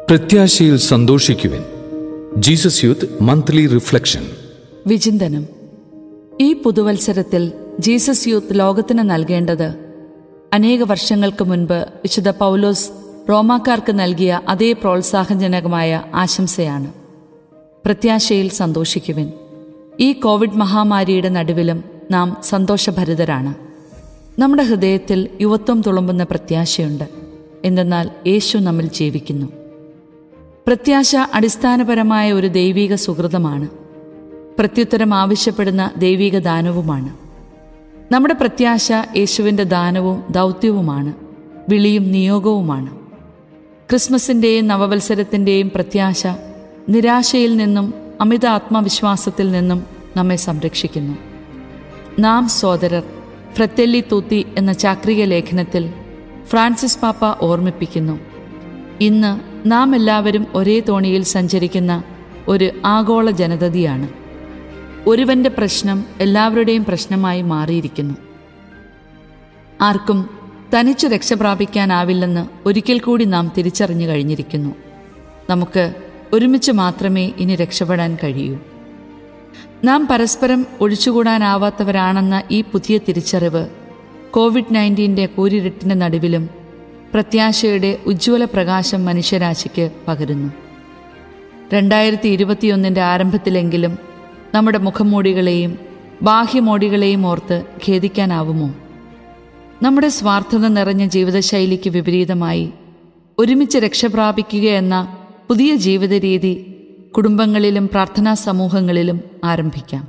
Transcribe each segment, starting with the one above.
പ്രത്യാശയിൽ സന്തോഷിക്കുവിൻ Jesus youth monthly reflection വിചിന്തനം ഈ പുതുവത്സരത്തിൽ ജീസസ് യൂത്ത് ലോകത്തിന് നൽകേണ്ടത് അനേക വർഷങ്ങൾക്ക് മുൻപ് വിശുദ്ധ പൗലോസ് റോമാക്കാർക്ക് നൽകിയ അതേ പ്രോത്സാഹജനകമായ ആശംസയാണ് പ്രത്യാശയിൽ സന്തോഷിക്കുവിൻ ഈ കോവിഡ് മഹാമാരിയുടെ നടുവിലും നാം സന്തോഷഭരിതരാണ് നമ്മുടെ ഹൃദയത്തിൽ യുവത്വം തുളുമ്പുന്ന പ്രത്യാശയുണ്ട് എന്തെന്നാൽ യേശു നമ്മിൽ ജീവിക്കുന്നു പ്രത്യാശ അടിസ്ഥാനപരമായ ഒരു ദൈവിക സുഹൃതമാണ് പ്രത്യുത്തരം ആവശ്യപ്പെടുന്ന ദൈവിക ദാനവുമാണ് നമ്മുടെ പ്രത്യാശ യേശുവിൻ്റെ ദാനവും ദൗത്യവുമാണ് വിളിയും നിയോഗവുമാണ് ക്രിസ്മസിൻ്റെയും നവവത്സരത്തിൻ്റെയും പ്രത്യാശ നിരാശയിൽ നിന്നും അമിത ആത്മവിശ്വാസത്തിൽ നിന്നും നമ്മെ സംരക്ഷിക്കുന്നു നാം സോദരർ ഫ്രത്തെല്ലി തൂത്തി എന്ന ചാക്രിക ലേഖനത്തിൽ ഫ്രാൻസിസ് പാപ്പ ഓർമ്മിപ്പിക്കുന്നു ഇന്ന് നാം എല്ലാവരും ഒരേ തോണിയിൽ സഞ്ചരിക്കുന്ന ഒരു ആഗോള ജനതതിയാണ് ഒരുവന്റെ പ്രശ്നം എല്ലാവരുടെയും പ്രശ്നമായി മാറിയിരിക്കുന്നു ആർക്കും തനിച്ചു രക്ഷ പ്രാപിക്കാനാവില്ലെന്ന് ഒരിക്കൽ കൂടി നാം തിരിച്ചറിഞ്ഞു കഴിഞ്ഞിരിക്കുന്നു നമുക്ക് ഒരുമിച്ച് മാത്രമേ ഇനി രക്ഷപ്പെടാൻ കഴിയൂ നാം പരസ്പരം ഒഴിച്ചുകൂടാനാവാത്തവരാണെന്ന ഈ പുതിയ തിരിച്ചറിവ് കോവിഡ് നയൻറ്റീൻ്റെ കൂരിരുട്ടിൻ്റെ നടുവിലും പ്രത്യാശയുടെ ഉജ്ജ്വല പ്രകാശം മനുഷ്യരാശിക്ക് പകരുന്നു രണ്ടായിരത്തി ഇരുപത്തിയൊന്നിൻ്റെ ആരംഭത്തിലെങ്കിലും നമ്മുടെ മുഖംമൂടികളെയും ബാഹ്യമോടികളെയും ഓർത്ത് ഖേദിക്കാനാവുമോ നമ്മുടെ സ്വാർത്ഥത നിറഞ്ഞ ജീവിതശൈലിക്ക് വിപരീതമായി ഒരുമിച്ച് രക്ഷപ്രാപിക്കുക എന്ന പുതിയ ജീവിത രീതി കുടുംബങ്ങളിലും പ്രാർത്ഥനാ സമൂഹങ്ങളിലും ആരംഭിക്കാം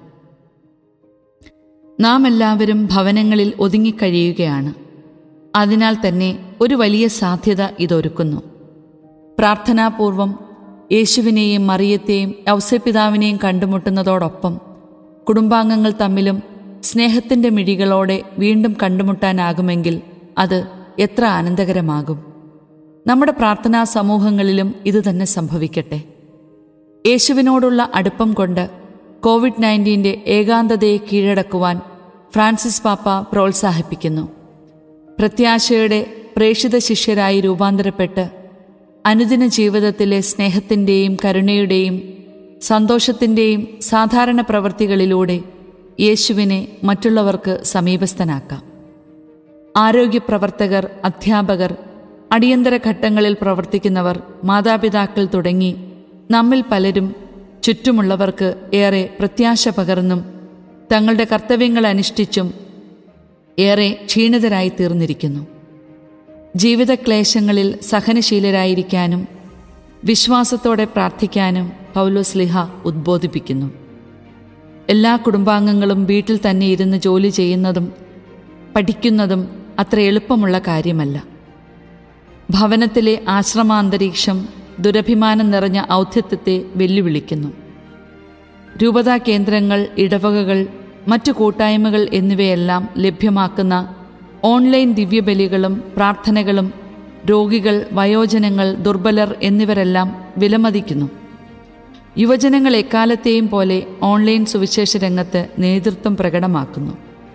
നാം എല്ലാവരും ഭവനങ്ങളിൽ ഒതുങ്ങിക്കഴിയുകയാണ് അതിനാൽ തന്നെ ഒരു വലിയ സാധ്യത ഇതൊരുക്കുന്നു പ്രാർത്ഥനാപൂർവം യേശുവിനെയും മറിയത്തെയും ഔസപിതാവിനെയും കണ്ടുമുട്ടുന്നതോടൊപ്പം കുടുംബാംഗങ്ങൾ തമ്മിലും സ്നേഹത്തിൻ്റെ മിഴികളോടെ വീണ്ടും കണ്ടുമുട്ടാനാകുമെങ്കിൽ അത് എത്ര ആനന്ദകരമാകും നമ്മുടെ പ്രാർത്ഥനാ സമൂഹങ്ങളിലും ഇതുതന്നെ സംഭവിക്കട്ടെ യേശുവിനോടുള്ള അടുപ്പം കൊണ്ട് കോവിഡ് നയൻറ്റീൻ്റെ ഏകാന്തതയെ കീഴടക്കുവാൻ ഫ്രാൻസിസ് പാപ്പ പ്രോത്സാഹിപ്പിക്കുന്നു പ്രത്യാശയുടെ പ്രേക്ഷിത ശിഷ്യരായി രൂപാന്തരപ്പെട്ട് അനുദിന ജീവിതത്തിലെ സ്നേഹത്തിൻ്റെയും കരുണയുടെയും സന്തോഷത്തിൻ്റെയും സാധാരണ പ്രവൃത്തികളിലൂടെ യേശുവിനെ മറ്റുള്ളവർക്ക് സമീപസ്ഥനാക്കാം ആരോഗ്യപ്രവർത്തകർ അധ്യാപകർ അടിയന്തര ഘട്ടങ്ങളിൽ പ്രവർത്തിക്കുന്നവർ മാതാപിതാക്കൾ തുടങ്ങി നമ്മിൽ പലരും ചുറ്റുമുള്ളവർക്ക് ഏറെ പ്രത്യാശ പകർന്നും തങ്ങളുടെ കർത്തവ്യങ്ങൾ അനുഷ്ഠിച്ചും ഏറെ ക്ഷീണിതരായി തീർന്നിരിക്കുന്നു ജീവിതക്ലേശങ്ങളിൽ സഹനശീലരായിരിക്കാനും വിശ്വാസത്തോടെ പ്രാർത്ഥിക്കാനും പൗലോസ്ലിഹ ഉദ്ബോധിപ്പിക്കുന്നു എല്ലാ കുടുംബാംഗങ്ങളും വീട്ടിൽ തന്നെ ഇരുന്ന് ജോലി ചെയ്യുന്നതും പഠിക്കുന്നതും അത്ര എളുപ്പമുള്ള കാര്യമല്ല ഭവനത്തിലെ ആശ്രമാന്തരീക്ഷം ദുരഭിമാനം നിറഞ്ഞ ഔദ്ധ്യത്വത്തെ വെല്ലുവിളിക്കുന്നു രൂപതാ കേന്ദ്രങ്ങൾ ഇടവകകൾ മറ്റു കൂട്ടായ്മകൾ എന്നിവയെല്ലാം ലഭ്യമാക്കുന്ന ഓൺലൈൻ ദിവ്യബലികളും പ്രാർത്ഥനകളും രോഗികൾ വയോജനങ്ങൾ ദുർബലർ എന്നിവരെല്ലാം വിലമതിക്കുന്നു യുവജനങ്ങൾ എക്കാലത്തെയും പോലെ ഓൺലൈൻ സുവിശേഷ രംഗത്ത് നേതൃത്വം പ്രകടമാക്കുന്നു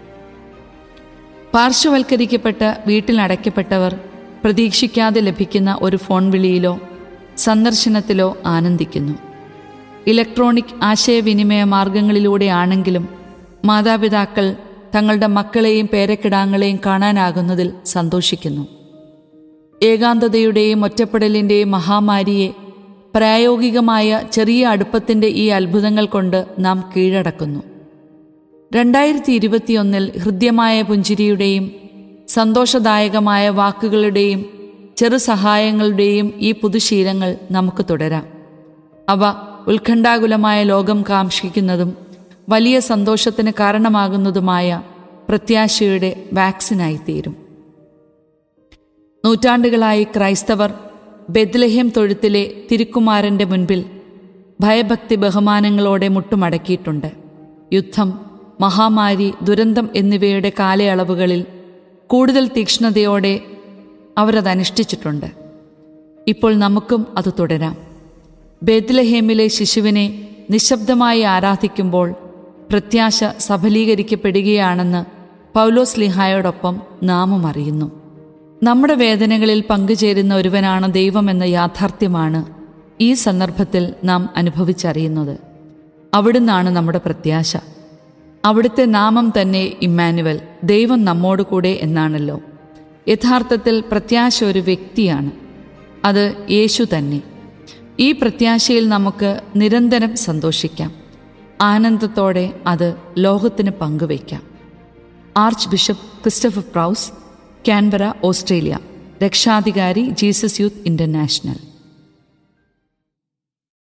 പാർശ്വവൽക്കരിക്കപ്പെട്ട് വീട്ടിലടയ്ക്കപ്പെട്ടവർ പ്രതീക്ഷിക്കാതെ ലഭിക്കുന്ന ഒരു ഫോൺ വിളിയിലോ സന്ദർശനത്തിലോ ആനന്ദിക്കുന്നു ഇലക്ട്രോണിക് ആശയവിനിമയ മാർഗങ്ങളിലൂടെയാണെങ്കിലും മാതാപിതാക്കൾ തങ്ങളുടെ മക്കളെയും പേരക്കിടാങ്ങളെയും കാണാനാകുന്നതിൽ സന്തോഷിക്കുന്നു ഏകാന്തതയുടെയും ഒറ്റപ്പെടലിൻ്റെയും മഹാമാരിയെ പ്രായോഗികമായ ചെറിയ അടുപ്പത്തിൻ്റെ ഈ അത്ഭുതങ്ങൾ കൊണ്ട് നാം കീഴടക്കുന്നു രണ്ടായിരത്തി ഇരുപത്തിയൊന്നിൽ ഹൃദ്യമായ പുഞ്ചിരിയുടെയും സന്തോഷദായകമായ വാക്കുകളുടെയും ചെറു സഹായങ്ങളുടെയും ഈ പുതുശീലങ്ങൾ നമുക്ക് തുടരാം അവ ഉത്കണ്ഠാകുലമായ ലോകം കാക്ഷിക്കുന്നതും വലിയ സന്തോഷത്തിന് കാരണമാകുന്നതുമായ പ്രത്യാശയുടെ വാക്സിനായിത്തീരും നൂറ്റാണ്ടുകളായി ക്രൈസ്തവർ ബെദ്ലഹേം തൊഴുത്തിലെ തിരുക്കുമാരൻ്റെ മുൻപിൽ ഭയഭക്തി ബഹുമാനങ്ങളോടെ മുട്ടുമടക്കിയിട്ടുണ്ട് യുദ്ധം മഹാമാരി ദുരന്തം എന്നിവയുടെ കാലയളവുകളിൽ കൂടുതൽ തീക്ഷ്ണതയോടെ അവരതനുഷ്ഠിച്ചിട്ടുണ്ട് ഇപ്പോൾ നമുക്കും അത് തുടരാം ബേദ്ലഹേമിലെ ശിശുവിനെ നിശബ്ദമായി ആരാധിക്കുമ്പോൾ പ്രത്യാശ സഫലീകരിക്കപ്പെടുകയാണെന്ന് പൗലോസ് ലിഹായോടൊപ്പം നാമും അറിയുന്നു നമ്മുടെ വേദനകളിൽ പങ്കുചേരുന്ന ഒരുവനാണ് ദൈവമെന്ന യാഥാർത്ഥ്യമാണ് ഈ സന്ദർഭത്തിൽ നാം അനുഭവിച്ചറിയുന്നത് അവിടുന്നാണ് നമ്മുടെ പ്രത്യാശ അവിടുത്തെ നാമം തന്നെ ഇമ്മാനുവൽ ദൈവം നമ്മോട് കൂടെ എന്നാണല്ലോ യഥാർത്ഥത്തിൽ പ്രത്യാശ ഒരു വ്യക്തിയാണ് അത് യേശു തന്നെ ഈ പ്രത്യാശയിൽ നമുക്ക് നിരന്തരം സന്തോഷിക്കാം ആനന്ദത്തോടെ അത് ലോകത്തിന് പങ്കുവയ്ക്കാം archbishop Christopher Prouse Canberra Australia രക്ഷാധികാരി ജീസസ് യൂത്ത് ഇന്റർനാഷണൽ